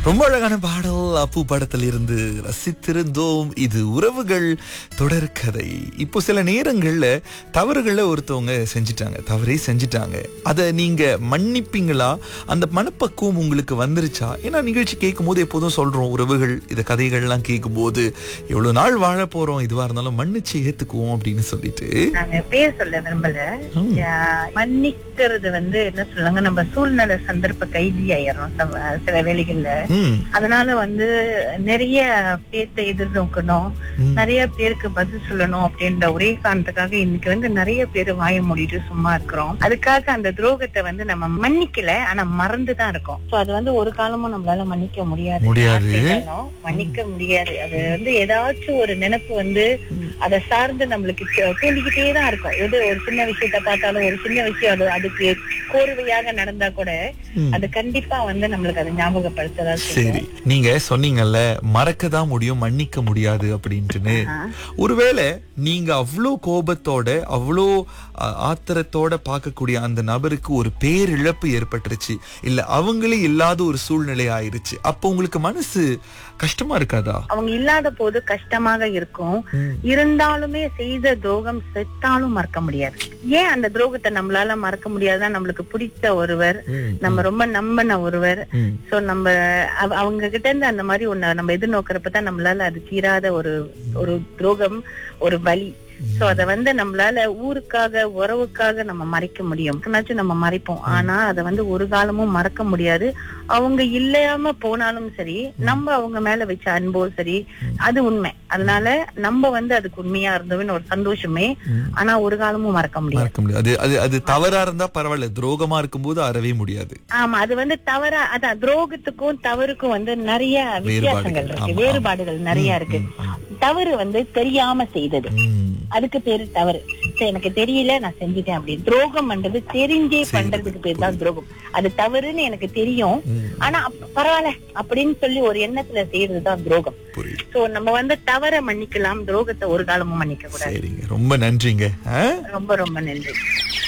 ரொம்ப அழகான பாடல் அப்பு படத்தில் இருந்து ரசித்திருந்தோம் இது உறவுகள் தொடர்கதை இப்போ சில நேரங்கள்ல தவறுகளை ஒருத்தவங்க செஞ்சிட்டாங்க தவறே செஞ்சிட்டாங்க அதை நீங்க மன்னிப்பீங்களா அந்த மனப்பக்குவம் உங்களுக்கு வந்துருச்சா ஏன்னா நிகழ்ச்சி கேட்கும் போது எப்போதும் சொல்றோம் உறவுகள் இந்த கதைகள்லாம் கேட்கும் போது எவ்வளவு நாள் வாழ போறோம் இதுவா இருந்தாலும் மன்னிச்சு ஏத்துக்குவோம் அப்படின்னு சொல்லிட்டு நாங்க பேர் சொல்ல விரும்பல யா, மன்னிக்கிறது வந்து என்ன சொல்லுவாங்க நம்ம சூழ்நிலை சந்தர்ப்ப கைதி ஆயிரும் சம- சில வேலைகள்ல ம் அதனால வந்து நிறைய பேர்த்த எதிர்நோக்கணும் ம். நிறைய பேருக்கு பதில் சொல்லணும் அப்படின்ற ஒரே காரணத்துக்காக இன்னைக்கு வந்து நிறைய பேர் வாய மூடிட்டு சும்மா இருக்கிறோம் அதுக்காக அந்த துரோகத்தை வந்து நம்ம மன்னிக்கல ஆனா மறந்து தான் இருக்கோம் சோ அது வந்து ஒரு காலமும் நம்மளால மன்னிக்க முடியாது முடியாது. ஆசைகளும் மன்னிக்க முடியாது அது வந்து ஏதாச்சும் ஒரு நினைப்பு வந்து அதை சார்ந்து நம்மளுக்கு தூ- தூண்டிக்கிட்டே தான் இருக்கும் எது ஒரு சின்ன விஷயத்த பார்த்தாலும் ஒரு சின்ன விஷயம் அது அதுக்கு கோர்வையாக நடந்தா கூட ம். அது கண்டிப்பா வந்து நம்மளுக்கு அதை ஞாபகப்படுத்ததான் செய்யும் சரி நீங்க சொன்னீங்கல்ல மறக்க தான் முடியும் மன்னிக்க முடியாது அப்படின்ட்டுன்னு ஒருவேளை நீங்க அவ்வளோ கோபத்தோட அவ்வளோ அ, ஆத்திரத்தோட பார்க்கக்கூடிய அந்த நபருக்கு ஒரு பேரிழப்பு ஏற்பட்டுருச்சு இல்ல அவங்களே இல்லாத ஒரு சூழ்நிலை ஆயிருச்சு அப்போ உங்களுக்கு மனசு கஷ்டமா இருக்காதா அவங்க இல்லாத போது கஷ்டமாக இருக்கும் ம். இருந்தாலுமே செய்த துரோகம் செத்தாலும் மறக்க முடியாது ஏன் அந்த துரோகத்தை நம்மளால மறக்க முடியாதுன்னா நம்மளுக்கு பிடித்த ஒருவர் ம், நம்ம ரொம்ப நம்பின ஒருவர் ம். சோ நம்ம அவ- அவங்க கிட்ட இருந்து அந்த மாதிரி ஒண்ணு நம்ம எதிர்நோக்கிறப்ப தான் நம்மளால அது தீராத ஒரு ஒரு துரோகம் ஒரு வலி சோ அத வந்து நம்மளால ஊருக்காக உறவுக்காக நம்ம மறைக்க முடியும் எப்பனாச்சும் நம்ம மறைப்போம் ஆனா அத வந்து ஒரு காலமும் மறக்க முடியாது அவங்க இல்லாம போனாலும் சரி நம்ம அவங்க மேல வச்ச அன்போ சரி அது உண்மை அதனால நம்ம வந்து அதுக்கு உண்மையா இருந்தோம்னு ஒரு சந்தோஷமே ம். ஆனா ஒரு காலமும் மறக்க முடியாது மறக்க முடியாது அது அது அது தவறா இருந்தா பரவாயில்ல துரோகமா இருக்கும்போது அறவே முடியாது ஆமா அது வந்து தவறா அதான் துரோகத்துக்கும் தவறுக்கும் வந்து நிறைய வித்தியாசங்கள் ஆமா, இருக்கு ஆமா. வேறுபாடுகள் நிறைய இருக்கு தவறு வந்து தெரியாம செய்தது ம். அதுக்கு பேரு தவறு சரி, எனக்கு தெரியல நான் செஞ்சுட்டேன் அப்படி துரோகம் பண்றது தெரிஞ்சே பண்றதுக்கு பேர் தான் துரோகம் அது தவறுன்னு எனக்கு தெரியும் ம். ஆனா அப்ப பரவாயில்ல அப்படின்னு சொல்லி ஒரு எண்ணத்துல செய்யறதுதான் துரோகம் புரியுது சோ நம்ம வந்து தவற மன்னிக்கலாம் துரோகத்தை ஒரு காலமும் மன்னிக்க கூடாது சரிங்க ரொம்ப நன்றிங்க ஆ? ரொம்ப ரொம்ப நன்றி